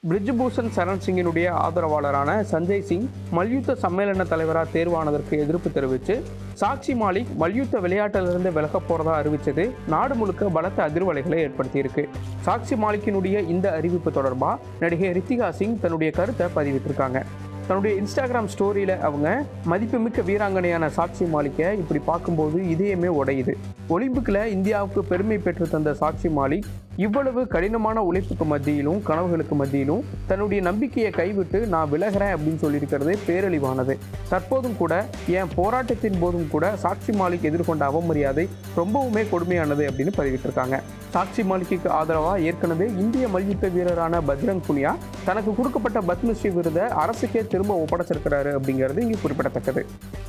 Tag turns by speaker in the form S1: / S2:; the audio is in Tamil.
S1: பிரிஜ்பூஷன் சரண் சிங்கினுடைய ஆதரவாளரான சஞ்சய் சிங் மல்யுத்த சம்மேளன தலைவராக தேர்வானதற்கு எதிர்ப்பு தெரிவித்து சாக்ஷி மாலிக் மல்யுத்த விளையாட்டிலிருந்து விலக போறதா அறிவிச்சது நாடு முழுக்க பலத்த அதிர்வலைகளை ஏற்படுத்தியிருக்கு சாக்ஷி மாலிக்கினுடைய இந்த அறிவிப்பு தொடர்பாக நடிகை ரித்திகா சிங் தன்னுடைய கருத்தை பதிவிட்டிருக்காங்க தன்னுடைய இன்ஸ்டாகிராம் ஸ்டோரியில் அவங்க மதிப்புமிக்க வீராங்கனையான சாக்ஷி மாலிக்கை இப்படி பார்க்கும்போது இதயமே உடையுது ஒலிம்பிக்கில் இந்தியாவுக்கு பெருமை பெற்று தந்த சாக்ஷி மாலிக் இவ்வளவு கடினமான உழைப்புக்கு மத்தியிலும் கனவுகளுக்கு மத்தியிலும் தன்னுடைய நம்பிக்கையை கைவிட்டு நான் விலகிறேன் அப்படின்னு சொல்லியிருக்கிறது பேரழிவானது தற்போதும் கூட என் போராட்டத்தின் போதும் கூட சாக்ஷி மாலிக் எதிர்கொண்ட அவமரியாதை ரொம்பவுமே கொடுமையானது அப்படின்னு பதிவிட்டிருக்காங்க சாக்ஷி மாலிக்கு ஆதரவாக ஏற்கனவே இந்திய மல்யுத்த வீரரான பஜ்ரங் புனியா தனக்கு கொடுக்கப்பட்ட பத்மஸ்ரீ விருதை அரசுக்கே திரும்ப ஒப்படைச்சிருக்கிறாரு அப்படிங்கிறது இங்கே குறிப்பிடத்தக்கது